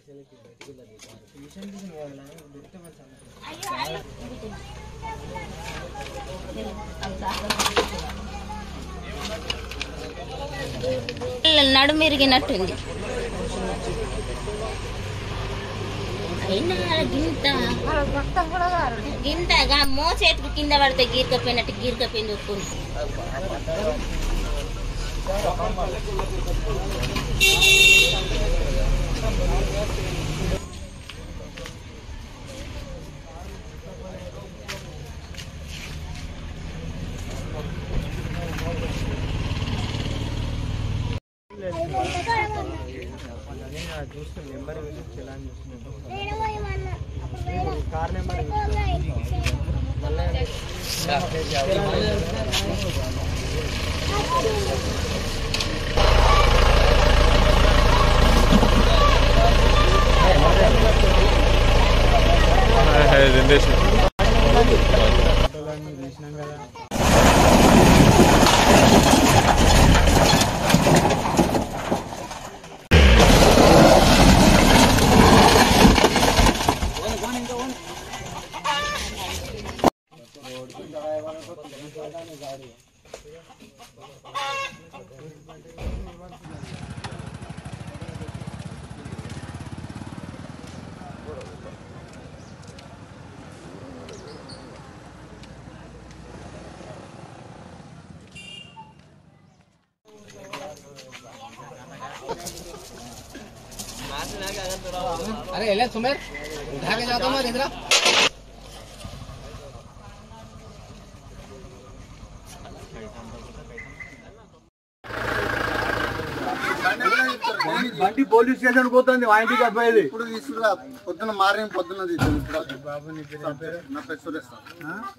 నడుము ఇరిగినట్టుంది అయినా గింత గింత గా మోచేతికి కింద పడితే గీరకపోయినట్టు గీరకపోయింది ఒప్పుకుంది చూస్తే నెంబర్ వేసి చలాన్ చూస్తున్నాను కార్ నెంబర్ చూసినాం కదా अरे एले सुमेर उठा के जाता हूँ इधर బండి పోలీస్ స్టేషన్ పోతుంది మా ఇంటికి అబ్బాయి ఇప్పుడు తీసుకురా పొద్దున మార్నింగ్ పొద్దున తీసుకుని ఇప్పుడు బాబు నీ పేరు ఏం పేరు? నా పేరు సురేష్ సార్.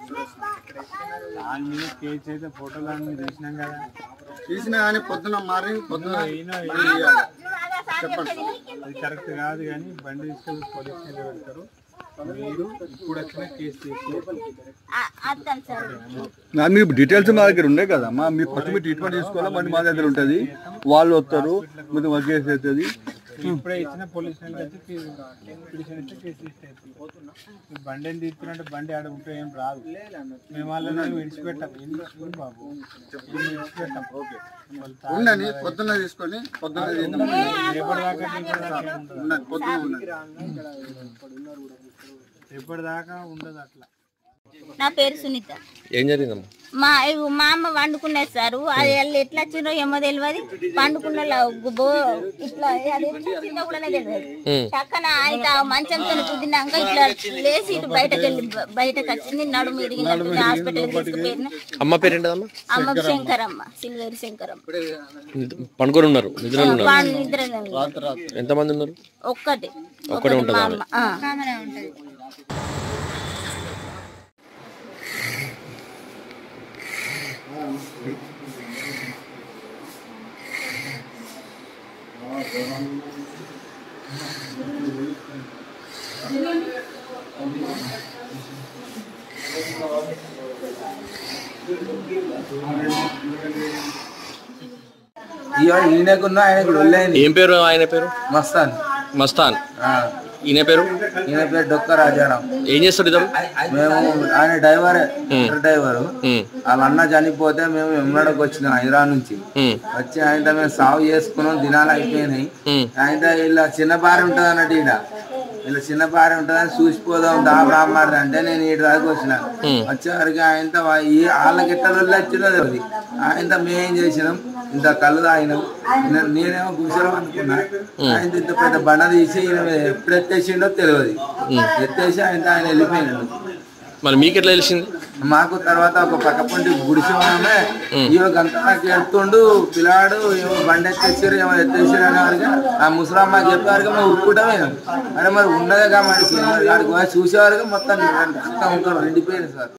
దాని మీద కేసు అయితే ఫోటోలు అన్ని తీసినాం కదా తీసినా కానీ పొద్దున మార్నింగ్ పొద్దున ఈయన ఇయ్యాలి. చెప్పండి అది కరెక్ట్ కాదు కానీ బండి తీసుకెళ్ళి పోలీస్ స్టేషన్ పెడతారు మీరు ఇప్పుడు వచ్చిన కేసు తీసుకోవాలి అర్థం సార్ నా మీ డీటెయిల్స్ మా దగ్గర ఉన్నాయి కదా మా మీ ఫస్ట్ మీరు ట్రీట్మెంట్ తీసుకోవాలా బండి మా దగ్గర ఉంటుంది వాళ్ళు వస్తారు మీరు వర్క్ చేసి అవుతుంది ఇప్పుడే ఇచ్చిన పోలీస్ స్టేషన్ వచ్చి కేసు పిటిషన్ ఇస్తే కేసు ఇస్తే బండి ఏం తీసుకున్నట్టే బండి ఆడ ఉంటే ఏం రాదు మేము వాళ్ళని విడిచిపెట్టాం ఎందుకు బాబు మేము విడిచిపెట్టాం ఓకే ఉండని పొద్దున్న తీసుకొని పొద్దున్న తీద్దాం. రేపటిదాకా రేపటిదాకా ఏం ఉండదు. ఉన్నది పొద్దున ఉన్నది రేపటిదాకా ఉండదు అట్లా నా పేరు సునీత ఏం జరిగిందమ్మా మా ఇగో మా అమ్మ వండుకునేది సార్ అది వాళ్ళు ఎట్లా వచ్చిందో ఏమో తెలియదు పండుకున్న ఇట్లా అది ఎట్లా వచ్చిందో కూడా తెలియదు చక్కన ఆయన మంచంతో కుదినాక ఇట్లా లేచి ఇటు బయటకు వెళ్ళి బ- బయటకు వచ్చింది నడుము ఇరిగినట్టు హాస్పిటల్ తీసుకుపోయిన అమ్మ పేరేంటదమ్మా అమ్మ శంకరమ్మ సిల్వేరు శంకరమ్మ పండుకొని ఉన్నారు నిద్రలో ఉన్నారు వాళ్ళు నిద్ర ఎంతమంది ఉన్నారు ఒక్కటి ఒక్కడే ఒకటి ఉంటుందా మా అమ్మ ఆ. ఇవాళ ఈయనకున్న ఆయనకు లొల్లైంది ఏం పేరు ఆయన పేరు మస్తాన్ మస్తాన్ ఆ, ఈయన పేరు ఈయన పేరు డొక్క రాజారాం ఏం చేస్తాడు ఇతను మేము ఆయన డ్రైవరే డ్రైవరు ఉమ్, వాళ్ళ అన్న చనిపోతే మేము ఎమ్మడికి వచ్చినాం హైదరాబాద్ నుంచి ఉమ్, వచ్చి ఆయన మేము సాగు చేసుకున్నాం దినాలు అయిపోయినాయి ఉమ్. ఆయన ఇలా చిన్న భార్య ఉంటుంది అన్నట్టు ఈడ ఇలా చిన్న భార్య ఉంటుందని చూసిపోదాం దా రామారు అంటే నేను ఈ దాకా వచ్చిన వచ్చేవరకు ఆయనతో వా- ఈ వాళ్ళకి ఎట్లా వచ్చినో తెలియదు ఆయనతో మేమేం చేసినాం ఇంత కళ్ళు తాగినాం నే- నేనేమో కూర్చోడం అనుకున్నా ఆయన ఇంత పెద్ద బండ తీసి ఈయన ఎప్పుడు ఎత్తేసిండో తెలియదు ఎత్తేసి ఆయన ఆయన వెళ్ళిపోయినాడు మరి మీకు ఎట్లా తెలిసింది మాకు తర్వాత ఒక పక్క పంటి గుడిసె ఇవ గంట ఎత్తుండు పిల్లాడు ఏమో బండి ఎత్తేసారు ఏమో ఎత్తేసారు అనేవారుగా ఆ ముసలమ్మకి చెప్పేవారుగా మేము ఉరుక్కుంటామే అరే మరి ఉన్నదేగా మనిషి మరి వాడికి పోయి చూసేవారుగా మొత్తం రక్తం ఇంకా ఎండిపోయింది సార్